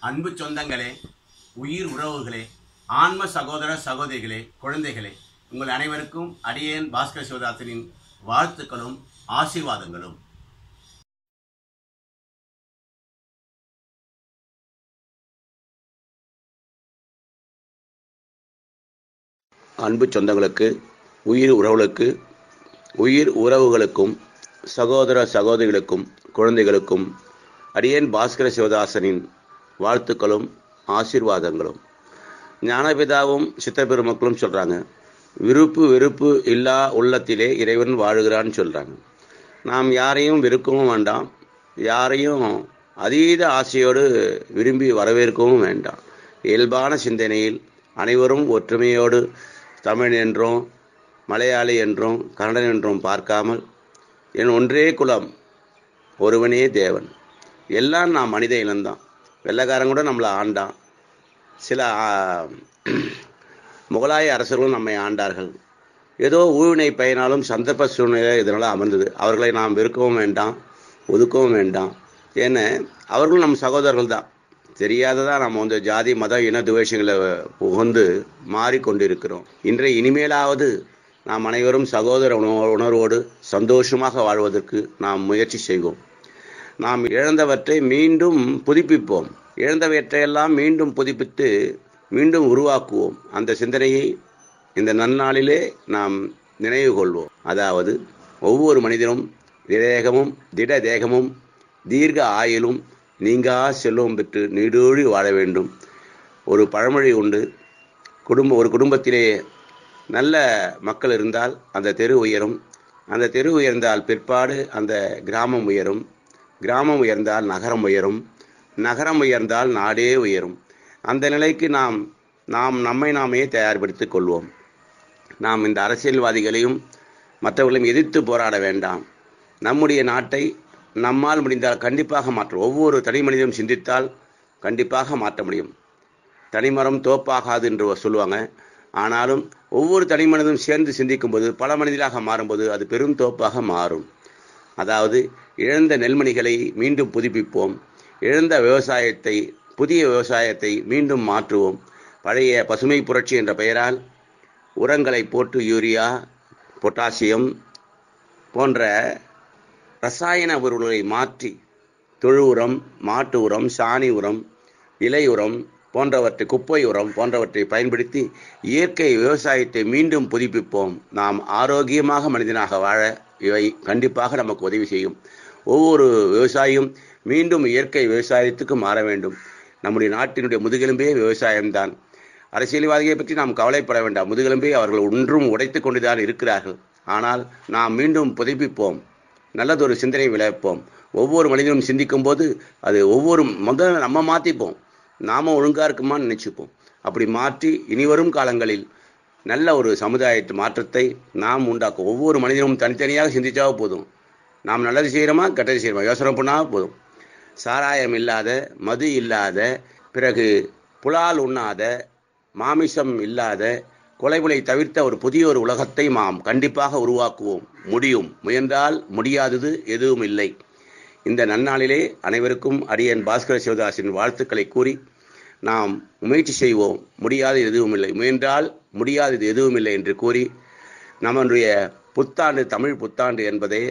அன்பு சொந்தங்களே உயிர் உறவுகளே ஆன்ம சகோதர சகோதரிகளே குழந்தைகளே உங்கள் அனைவருக்கும் அடியேன் பாஸ்கர் சிவதாசனின் வாழ்த்துக்களும் ஆசீர்வாதங்களும் அன்பு சொந்தங்களுக்கு உயிர் உறவுகளுக்கு உயிர் உறவுகளுக்கும் சகோதர சகோதரிகளுக்கும் குழந்தைகளுக்கும் அடியேன் பாஸ்கர சிவதாசனின் வாழ்த்துக்களும் ஆசீர்வாதங்களும் ஞானபிதாவும் சித்தப்பெருமக்களும் சொல்கிறாங்க விருப்பு வெறுப்பு இல்லா உள்ளத்திலே இறைவன் வாழுகிறான்னு சொல்கிறாங்க நாம் யாரையும் வெறுக்கவும் வேண்டாம் யாரையும் அதீத ஆசையோடு விரும்பி வரவேற்கவும் வேண்டாம் இயல்பான சிந்தனையில் அனைவரும் ஒற்றுமையோடு தமிழ் என்றும் மலையாளி என்றும் கன்னடன் என்றும் பார்க்காமல் என் ஒன்றே குலம் ஒருவனே தேவன் எல்லாம் நான் மனித இனம்தான் வெள்ளைக்காரன் கூட நம்மளை ஆண்டான் சில ஆ, முகலாய அரசர்களும் நம்மை ஆண்டார்கள் ஏதோ ஊழ்வினை பயனாலும் சந்தர்ப்ப சூழ்நிலை இதனால் அமர்ந்தது அவர்களை நாம் வெறுக்கவும் வேண்டாம் ஒதுக்கவும் வேண்டாம் ஏன்னா அவர்களும் நம் சகோதரர்கள் தான் தெரியாததா நம்ம வந்து ஜாதி மத இன துவேஷங்களை புகுந்து மாறிக்கொண்டிருக்கிறோம் இன்றைய இனிமேலாவது நாம் அனைவரும் சகோதர உணர்வோ- உணர்வோடு சந்தோஷமாக வாழ்வதற்கு நாம் முயற்சி செய்வோம் நாம் இழந்தவற்றை மீண்டும் புதுப்பிப்போம் இழந்தவற்றையெல்லாம் மீண்டும் புதுப்பித்து மீண்டும் உருவாக்குவோம் அந்த சிந்தனையை இந்த நன்னாளிலே நாம் நினைவு கொள்வோம் அதாவது ஒவ்வொரு மனிதனும் விவேகமும் திட தேகமும் தீர்க்க ஆயுளும் நீங்கா செல்வம் பெற்று நீடூழி வாழ வேண்டும் ஒரு பழமொழி உண்டு குடும்ப ஒரு குடும்பத்திலே நல்ல மக்கள் இருந்தால் அந்த தெரு உயரும் அந்த தெரு உயர்ந்தால் பிற்பாடு அந்த கிராமம் உயரும் கிராமம் உயர்ந்தால் நகரம் உயரும் நகரம் உயர்ந்தால் நாடே உயரும் அந்த நிலைக்கு நாம் நாம் நம்மை நாமே தயார்படுத்திக் கொள்வோம் நாம் இந்த அரசியல்வாதிகளையும் மற்றவர்களையும் எதிர்த்து போராட வேண்டாம் நம்முடைய நாட்டை நம்மால் முடிந்தால் கண்டிப்பாக மாற்றும் ஒவ்வொரு தனி மனிதனும் சிந்தித்தால் கண்டிப்பாக மாற்ற முடியும் தனிமரம் தோப்பாகாது என்று சொல்லுவாங்க ஆனாலும் ஒவ்வொரு தனி மனிதனும் சேர்ந்து சிந்திக்கும்போது பல மனிதராக மாறும்போது அது பெரும் தோப்பாக மாறும் அதாவது இழந்த நெல்மணிகளை மீண்டும் புதுப்பிப்போம் இழந்த விவசாயத்தை புதிய விவசாயத்தை மீண்டும் மாற்றுவோம் பழைய பசுமை புரட்சி என்ற பெயரால் உரங்களை போட்டு யூரியா பொட்டாசியம் போன்ற ரசாயன பொருள்களை மாற்றி தொழு உரம் மாட்டு உரம் சாணி உரம் இலை உரம் போன்றவற்றை குப்பை உரம் போன்றவற்றை பயன்படுத்தி இயற்கை விவசாயத்தை மீண்டும் புதுப்பிப்போம் நாம் ஆரோக்கியமாக மனிதனாக வாழ இவை கண்டிப்பாக நமக்கு உதவி செய்யும் ஒவ்வொரு விவசாயியும் மீண்டும் இயற்கை விவசாயத்துக்கு மாற வேண்டும் நம்முடைய நாட்டினுடைய முதுகெலும்பே விவசாயம்தான் அரசியல்வாதிகளை பற்றி நாம் கவலைப்பட வேண்டாம் முதுகெலும்பை அவர்கள் ஒன்றும் உடைத்துக் கொண்டுதான் இருக்கிறார்கள் ஆனால் நாம் மீண்டும் புதுப்பிப்போம் நல்லதொரு சிந்தனை விளைவிப்போம் ஒவ்வொரு மனிதனும் சிந்திக்கும் போது அது ஒவ்வொரு முதல்ல நம்ம மாற்றிப்போம் நாம ஒழுங்கா இருக்குமான்னு நினைச்சுப்போம் அப்படி மாற்றி இனிவரும் காலங்களில் நல்ல ஒரு சமுதாயத்து மாற்றத்தை நாம் உண்டாக்கும் ஒவ்வொரு மனிதனும் தனித்தனியாக சிந்திச்சாவே போதும் நாம் நல்லது செய்கிறோமா கெட்டது செய்கிறோமா யோசனை பண்ணால் போதும் சாராயம் இல்லாத மது இல்லாத பிறகு புலால் உண்ணாத மாமிசம் இல்லாத கொலைகளை தவிர்த்த ஒரு புதிய ஒரு உலகத்தை நாம் கண்டிப்பாக உருவாக்குவோம் முடியும் முயன்றால் முடியாதது எதுவும் இல்லை இந்த நன்னாளிலே அனைவருக்கும் அடியன் பாஸ்கர சிவதாசின் வாழ்த்துக்களை கூறி நாம் முயற்சி செய்வோம் முடியாத எதுவும் இல்லை முயன்றால் முடியாதது எதுவும் இல்லை என்று கூறி நம்முடைய புத்தாண்டு தமிழ் புத்தாண்டு என்பதை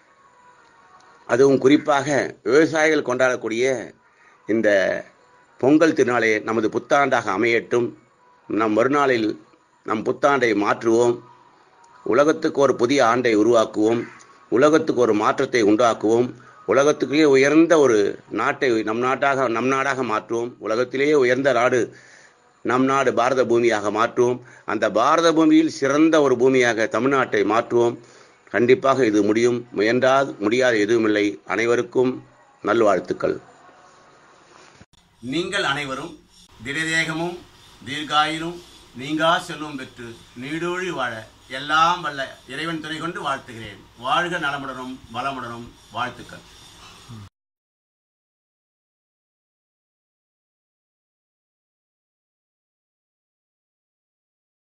அதுவும் குறிப்பாக விவசாயிகள் கொண்டாடக்கூடிய இந்த பொங்கல் திருநாளே நமது புத்தாண்டாக அமையட்டும் நம் மறுநாளில் நம் புத்தாண்டை மாற்றுவோம் உலகத்துக்கு ஒரு புதிய ஆண்டை உருவாக்குவோம் உலகத்துக்கு ஒரு மாற்றத்தை உண்டாக்குவோம் உலகத்துக்குள்ளே உயர்ந்த ஒரு நாட்டை நம் நாட்டாக நம் நாடாக மாற்றுவோம் உலகத்திலேயே உயர்ந்த நாடு நம் நாடு பாரத பூமியாக மாற்றுவோம் அந்த பாரத பூமியில் சிறந்த ஒரு பூமியாக தமிழ்நாட்டை மாற்றுவோம் கண்டிப்பாக இது முடியும் முயன்றால் முடியாத எதுவுமில்லை அனைவருக்கும் நல்வாழ்த்துக்கள் நீங்கள் அனைவரும் திடதேகமும் தீர்காயிலும் நீங்கா செல்வம் பெற்று நீடூழி வாழ எல்லாம் வல்ல இறைவன் துணை கொண்டு வாழ்த்துகிறேன் வாழ்க நலமுடனும் வளமுடனும் வாழ்த்துக்கள்